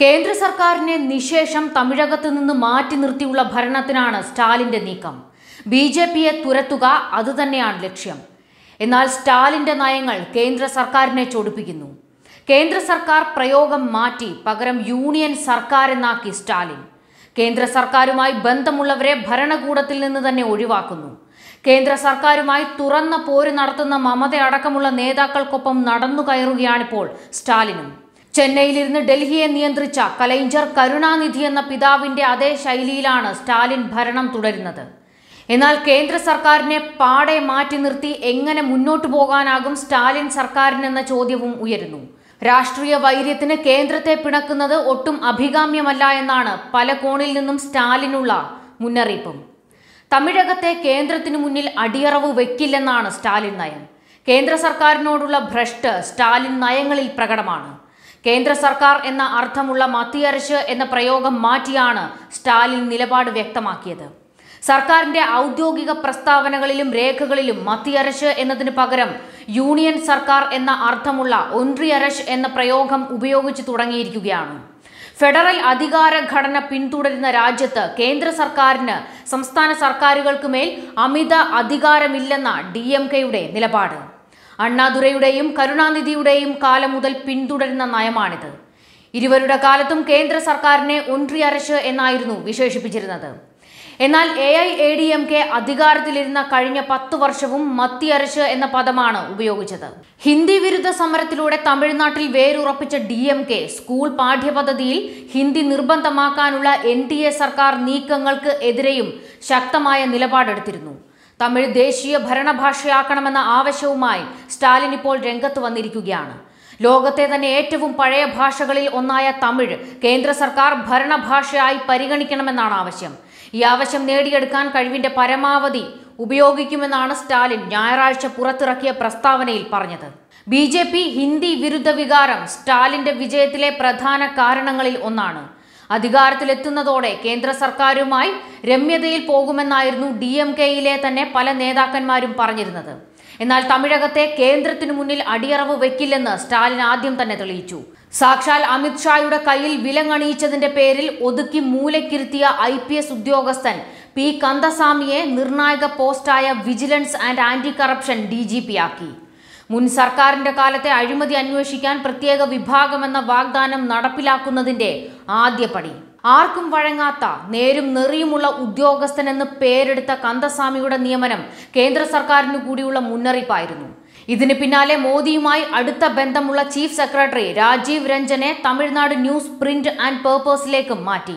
കേന്ദ്ര സർക്കാരിനെ നിശേഷം തമിഴകത്ത് നിന്ന് മാറ്റി നിർത്തിയുള്ള ഭരണത്തിനാണ് സ്റ്റാലിന്റെ നീക്കം ബി ജെ പിയെ തുരത്തുക അതുതന്നെയാണ് ലക്ഷ്യം എന്നാൽ സ്റ്റാലിന്റെ നയങ്ങൾ കേന്ദ്ര സർക്കാരിനെ ചൊടിപ്പിക്കുന്നു കേന്ദ്ര സർക്കാർ പ്രയോഗം മാറ്റി പകരം യൂണിയൻ സർക്കാർ എന്നാക്കി സ്റ്റാലിൻ കേന്ദ്ര സർക്കാരുമായി ബന്ധമുള്ളവരെ ഭരണകൂടത്തിൽ നിന്ന് തന്നെ ഒഴിവാക്കുന്നു കേന്ദ്ര സർക്കാരുമായി തുറന്ന പോര് നടത്തുന്ന മമത അടക്കമുള്ള നേതാക്കൾക്കൊപ്പം നടന്നു കയറുകയാണിപ്പോൾ സ്റ്റാലിനും ചെന്നൈയിലിരുന്ന് ഡൽഹിയെ നിയന്ത്രിച്ച കലൈഞ്ചർ കരുണാനിധി എന്ന പിതാവിന്റെ അതേ ശൈലിയിലാണ് സ്റ്റാലിൻ ഭരണം തുടരുന്നത് എന്നാൽ കേന്ദ്ര സർക്കാരിനെ പാടെ മാറ്റി നിർത്തി എങ്ങനെ മുന്നോട്ടു പോകാനാകും സ്റ്റാലിൻ സർക്കാരിനെന്ന ചോദ്യവും ഉയരുന്നു രാഷ്ട്രീയ വൈര്യത്തിന് കേന്ദ്രത്തെ പിണക്കുന്നത് ഒട്ടും അഭികാമ്യമല്ല എന്നാണ് പല കോണിൽ നിന്നും സ്റ്റാലിനുള്ള മുന്നറിയിപ്പും തമിഴകത്തെ കേന്ദ്രത്തിനു മുന്നിൽ അടിയറവ് വെക്കില്ലെന്നാണ് സ്റ്റാലിൻ നയം കേന്ദ്ര സർക്കാരിനോടുള്ള ഭ്രഷ്ട് സ്റ്റാലിൻ നയങ്ങളിൽ പ്രകടമാണ് കേന്ദ്ര സർക്കാർ എന്ന അർത്ഥമുള്ള മത്തിയരശ് എന്ന പ്രയോഗം മാറ്റിയാണ് സ്റ്റാലിൻ നിലപാട് വ്യക്തമാക്കിയത് സർക്കാരിന്റെ ഔദ്യോഗിക പ്രസ്താവനകളിലും രേഖകളിലും മത്തിയരശ് എന്നതിന് പകരം യൂണിയൻ സർക്കാർ എന്ന അർത്ഥമുള്ള ഒൻട്രിയരശ് എന്ന പ്രയോഗം ഉപയോഗിച്ചു തുടങ്ങിയിരിക്കുകയാണ് ഫെഡറൽ അധികാര ഘടന പിന്തുടരുന്ന രാജ്യത്ത് കേന്ദ്ര സർക്കാരിന് സംസ്ഥാന സർക്കാരുകൾക്ക് മേൽ അമിത അധികാരമില്ലെന്ന ഡി എം കെയുടെ നിലപാട് അണ്ണാദുരയുടെയും കരുണാനിധിയുടെയും കാലം മുതൽ പിന്തുടരുന്ന നയമാണിത് ഇരുവരുടെ കാലത്തും കേന്ദ്ര സർക്കാരിനെ ഒൻട്രിയരശ് എന്നായിരുന്നു വിശേഷിപ്പിച്ചിരുന്നത് എന്നാൽ A I A D M K അധികാരത്തിലിരുന്ന കഴിഞ്ഞ പത്തു വർഷവും മത്തിയരശ് എന്ന പദമാണ് ഉപയോഗിച്ചത് ഹിന്ദി വിരുദ്ധ സമരത്തിലൂടെ തമിഴ്നാട്ടിൽ വേരുറപ്പിച്ച ഡി എം കെ സ്കൂൾ പാഠ്യപദ്ധതിയിൽ ഹിന്ദി നിർബന്ധമാക്കാനുള്ള എൻ ഡി എ സർക്കാർ നീക്കങ്ങൾക്ക് എതിരെയും ശക്തമായ നിലപാടെടുത്തിരുന്നു തമിഴ് ദേശീയ ഭരണഭാഷയാക്കണമെന്ന ആവശ്യവുമായി സ്റ്റാലിൻ ഇപ്പോൾ രംഗത്ത് വന്നിരിക്കുകയാണ് ലോകത്തെ തന്നെ ഏറ്റവും പഴയ ഭാഷകളിൽ ഒന്നായ തമിഴ് കേന്ദ്ര സർക്കാർ ഭരണഭാഷയായി പരിഗണിക്കണമെന്നാണ് ആവശ്യം ഈ ആവശ്യം നേടിയെടുക്കാൻ കഴിവിന്റെ പരമാവധി ഉപയോഗിക്കുമെന്നാണ് സ്റ്റാലിൻ ഞായറാഴ്ച പുറത്തിറക്കിയ പ്രസ്താവനയിൽ പറഞ്ഞത് ബി ജെ പി ഹിന്ദി വിരുദ്ധ വികാരം സ്റ്റാലിന്റെ വിജയത്തിലെ പ്രധാന കാരണങ്ങളിൽ ഒന്നാണ് അധികാരത്തിലെത്തുന്നതോടെ കേന്ദ്ര സർക്കാരുമായി രമ്യതയിൽ പോകുമെന്നായിരുന്നു ഡി എം കെയിലെ തന്നെ പല നേതാക്കന്മാരും പറഞ്ഞിരുന്നത് എന്നാൽ തമിഴകത്തെ കേന്ദ്രത്തിനു മുന്നിൽ അടിയറവ് വെക്കില്ലെന്ന് സ്റ്റാലിൻ ആദ്യം തന്നെ തെളിയിച്ചു സാക്ഷാൽ അമിത്ഷായുടെ കയ്യിൽ വിലങ്ങണിയിച്ചതിന്റെ പേരിൽ ഒതുക്കി മൂലക്കിരുത്തിയ ഐ പി എസ് ഉദ്യോഗസ്ഥൻ പി കന്ദസ്വാമിയെ നിർണായക പോസ്റ്റായ vigilance and anti corruption D G P ആക്കി മുൻ സർക്കാരിന്റെ കാലത്തെ അഴിമതി അന്വേഷിക്കാൻ പ്രത്യേക വിഭാഗമെന്ന വാഗ്ദാനം നടപ്പിലാക്കുന്നതിന്റെ ആദ്യപടി ആർക്കും വഴങ്ങാത്ത നേരും നെറിയുമുള്ള ഉദ്യോഗസ്ഥനെന്ന് പേരെടുത്ത കന്ദസ്വാമിയുടെ നിയമനം കേന്ദ്ര സർക്കാരിനു കൂടിയുള്ള മുന്നറിയിപ്പായിരുന്നു ഇതിന് പിന്നാലെ മോദിയുമായി അടുത്ത ബന്ധമുള്ള ചീഫ് സെക്രട്ടറി രാജീവ് രഞ്ജനെ തമിഴ്നാട് ന്യൂസ് പ്രിന്റ് ആൻഡ് പേർപ്പേഴ്സിലേക്കും മാറ്റി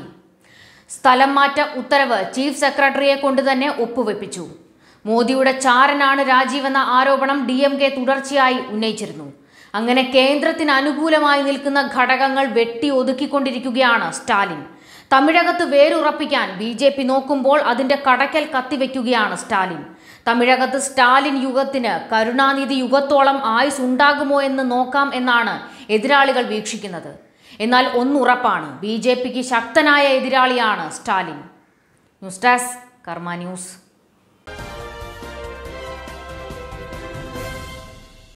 സ്ഥലം മാറ്റ ഉത്തരവ് ചീഫ് സെക്രട്ടറിയെ കൊണ്ട് തന്നെ ഒപ്പുവെപ്പിച്ചു മോദിയുടെ ചാരനാണ് രാജീവ് എന്ന ആരോപണം ഡി എം കെ തുടർച്ചയായി ഉന്നയിച്ചിരുന്നു അങ്ങനെ കേന്ദ്രത്തിന് അനുകൂലമായി നിൽക്കുന്ന ഘടകങ്ങൾ വെട്ടി ഒതുക്കിക്കൊണ്ടിരിക്കുകയാണ് സ്റ്റാലിൻ തമിഴകത്ത് വേരുറപ്പിക്കാൻ ബി ജെ പി നോക്കുമ്പോൾ അതിന്റെ കടക്കൽ കത്തിവെക്കുകയാണ് സ്റ്റാലിൻ തമിഴകത്ത് സ്റ്റാലിൻ യുഗത്തിന് കരുണാനിധി യുഗത്തോളം ആയുസ് ഉണ്ടാകുമോ എന്ന് നോക്കാം എന്നാണ് എതിരാളികൾ വീക്ഷിക്കുന്നത് എന്നാൽ ഒന്നുറപ്പാണ് ബി ജെ പിക്ക് ശക്തനായ എതിരാളിയാണ് Stalin news desk Karma news